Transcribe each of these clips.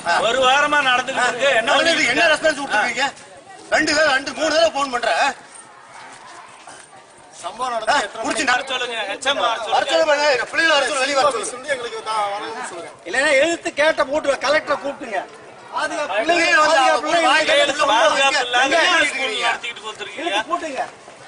ஒரு வாரமா நடந்துகிட்டு இருக்கு என்ன அவனுக்கு பண்ணிட்டு என்ன ரெஸ்பான்ஸ் விட்டுருக்கீங்க ரெண்டு தடவை ரெண்டு மூணு தடவை போன் பண்ற சம்பவம் நடந்து எத்தனை குடிச்சு வர சொல்லுங்க எச்எம் வர சொல்லுங்க அரசு பண்ண பிள்ளைகளை அரசு வெளியே வர சொல்லு வந்து எங்களுக்கு தான் வரணும்னு சொல்லுங்க இல்லைன்னா எழுத்து கேட்ட போட்டு கலெக்டரை கூப்பிட்டுங்க பாதுகாப்பு பிள்ளைங்க பிள்ளைங்க வந்து பாதுகாப்பு பிள்ளைங்க வாய் கையெழுத்து பாதுகாப்பு இல்லாத எங்க என்ன அடிக்கிறீங்க? ஸ்கூல் நடத்திட்டு போத்துருக்கீங்க எழுத்து கூட்டுங்க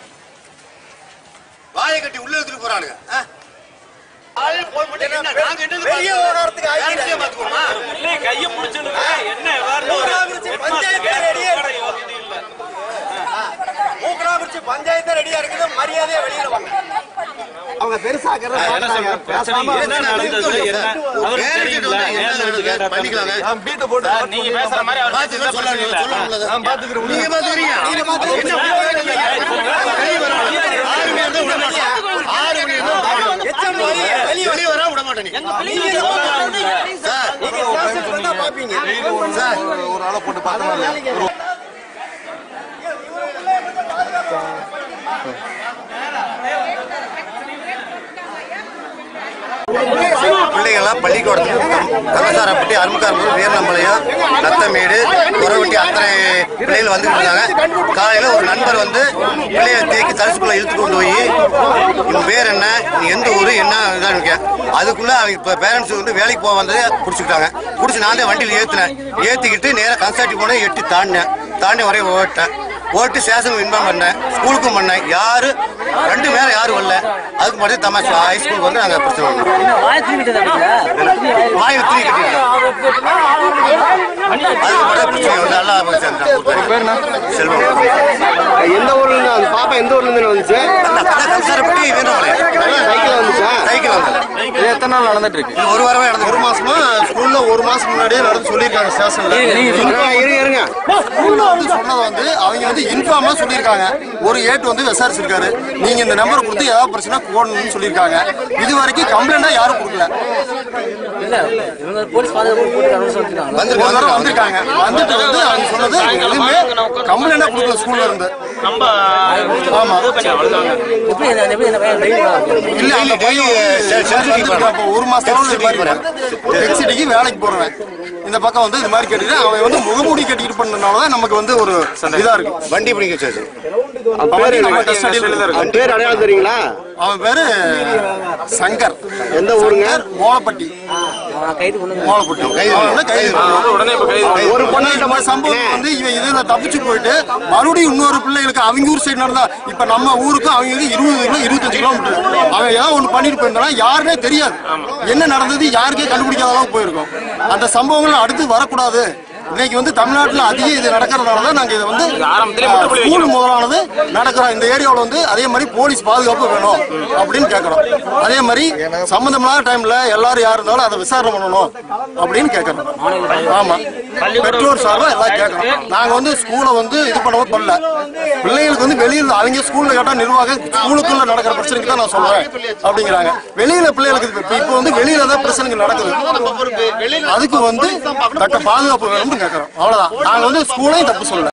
வாயை கட்டி உள்ள எடுத்துட்டு போறானுங்க ஆ? ஆளே போன் பண்ணி என்ன? நாங்க என்னது வெளியே பார்த்துக்கணும்? ஓடுறதுக்கு வேற ஆகிடுறாங்க. விஷயம் பார்த்துக்கணுமா? பிள்ளை கைய பிடிச்சிருக்கு என்ன விவரம் ஒரு ஊராட்சி பஞ்சாயத்து ரெடியா இருக்கு. மூக்கனாபுரிச்சி பஞ்சாயத்து ரெடியா இருக்குது மரியாதையா வெளியில வாங்க அவங்க பெருசாக்கிறத பார்த்தாங்க. பேசாம என்ன நடந்தது என்ன அவருக்கு வேற தெரியுங்களா விஷயம் என்ன நடக்குது? பண்ணிக்கலாங்க. நீங்க பேசுற மாதிரி அவர் பார்த்துக்கலாம், சொல்லலாம், சொல்லலாம். நீங்க பார்த்துக்கிறீங்க. என்ன போராடுறீங்க? வெளியே வராங்க. ஆறு மணி இருந்தா விட மாட்டேன். ஆறு மணி இருந்தா விட மாட்டேன். எச்சம் வெளியே வெளியே வெளியே வரா விட மாட்டேன் நீ. சார், நீங்க கிளாஸுக்கு வந்தா பாப்பீங்க சார், ஒரு ஆளை போட்டு பார்த்தோம் பிள்ளைகள்லாம் பள்ளிக்கூடத்துக்கு கள்ளசாரப்பட்டி அரும்புக்காரம்பூர் வீரநம்பளையம் நத்தமேடு குறவட்டி அத்தனை பிள்ளைகள் வந்துட்டு இருந்தாங்க காலையில் ஒரு நண்பர் வந்து பிள்ளைய தேக்கி தரிசுக்குள்ள இழுத்து கொண்டு போய் உன் பேர் என்ன நீ எந்த ஊர் என்ன இதான் கே அதுக்குள்ள அவங்க இப்போ பேரண்ட்ஸ் வந்து வேலைக்கு போக வந்ததை பிடிச்சிக்கிட்டாங்க பிடிச்சி நான் தான் வண்டியில் ஏற்றினேன் ஏற்றிக்கிட்டு நேராக கன்சாட்டி போனேன் எட்டி தாண்டினேன் தாண்டி வரையும் ஓட்டேன் ஓட்டு ஸ்டேஷனுக்கு இன்ஃபார்ம் பண்ணேன் ஸ்கூலுக்கும் பண்ணேன் யாரு ரெண்டு பேரும் யாரும் வரல அதுக்கு மட்டும் தமாஷ் ஹை ஸ்கூலுக்கு வந்து நாங்கள் பிரச்சனை பண்ணோம் வாயில் தூக்கி கட்டிட்டேன் அதுக்கு மட்டும் பிரச்சனை வந்து நல்லா சேர்ந்துட்டான் செல்வம் எந்த ஊர்ல இருந்து அந்த பாப்பா எந்த ஊர்ல இருந்து வந்துச்சு கன்சாரப்பட்டி வீரபாளையம் சைக்கிள் வந்துச்சா சைக்கிள் வந்தது எத்தனை நாள் நடந்துட்டு இருக்கு இது ஒரு வாரமே நடந்து ஒரு மாசமா ஸ்கூல்ல ஒரு மாசம் முன்னாடியே நடந்து சொல்லியிருக்காங்க ஸ்டேஷன்ல இருங்க இருங்க ஸ்கூல்ல வந்து சொன்னது வந்து அவங்க வந்து இன்ஃபார்மா சொல்லியிருக்காங்க ஒரு ஏட்டு வந்து விசாரிச்சிருக்காரு நீங்க இந்த நம்பர் கொடுத்து ஏதாவது பிரச்சனை போடணும்னு சொல்லியிருக்காங்க இது வரைக்கும் கம்ப்ளைண்டா யாரும் கொடுக்கல வந்து ஒரு தடவை வந்திருக்காங்க வந்துட்டு வந்து அவங்க சொன்னது எதுவுமே கம்ப்ளைண்டா கொடுக்கல ஸ்கூல்ல இருந்து நம்ம ஆமா இல்ல அந்த பையன் அப்ப ஒரு மாசம் எக்ஸிட்டிக்கு வேலைக்கு போறவன் இந்த பக்கம் வந்து இது மாதிரி கேட்டுட்டு அவன் வந்து முகமூடி கட்டிட்டு பண்ணனாலதான் நமக்கு வந்து ஒரு இதா இருக்கு வண்டி பிடிக்க வச்சாச்சு அவன் நம்ம custody ல இருக்கு. அவன் பேர் அடையாளம் தெரியுங்களா அவன் பேரு சங்கர் எந்த ஊருங்க மோளப்பட்டி மோளப்பட்டி அவன் வந்து கைது பண்ணணும். ஒரு பொண்ணு இந்த மாதிரி சம்பவம் வந்து இவன் இதுல தப்பிச்சு போயிட்டு மறுபடியும் இன்னொரு பிள்ளைகளுக்கு அவங்க ஊர் சைடு நடந்தா இப்ப நம்ம ஊருக்கும் அவங்களுக்கு இருபது கிலோ இருபத்தஞ்சு கிலோமீட்டர் அவன் ஏதாவது ஒண்ணு பண்ணிட்டு போயிருந்தா யாருனே தெரியாது என்ன நடந்தது யாருக்கே கண்டுபிடிக்காத அளவுக்கு போயிருக்கும் அந்த சம்பவங்கள் அடுத்து வரக்கூடாது இன்னைக்கு வந்து தமிழ்நாட்டுல அதிக இது நடக்கிறதுனால தான் நாங்க இதை வந்து ஸ்கூல் முதலானது நடக்கிறோம் இந்த ஏரியாவில் வந்து அதே மாதிரி போலீஸ் பாதுகாப்பு வேணும் அப்படின்னு கேட்கறோம் அதே மாதிரி சம்பந்தமில்லாத டைம்ல எல்லாரும் யார் இருந்தாலும் அதை விசாரணை பண்ணணும் அப்படின்னு கேட்கறோம் ஆமா பெற்றோர் சார்பா எல்லாம் கேட்கறோம் நாங்க வந்து ஸ்கூலை வந்து இது பண்ணவும் பண்ணல பிள்ளைங்களுக்கு வந்து வெளியில அவங்க ஸ்கூல்ல கேட்டா நிர்வாகம் ஸ்கூலுக்குள்ள நடக்கிற பிரச்சனைக்கு தான் நான் சொல்றேன் அப்படிங்கிறாங்க வெளியில பிள்ளைகளுக்கு இப்ப இப்போ வந்து வெளியில தான் பிரச்சனைகள் நடக்குது அதுக்கு வந்து தக்க பாதுகாப்பு வேணும்னு கேட்கறோம் அவ்வளவுதான் நாங்க வந்து ஸ்கூலையும் தப்பு சொல்லல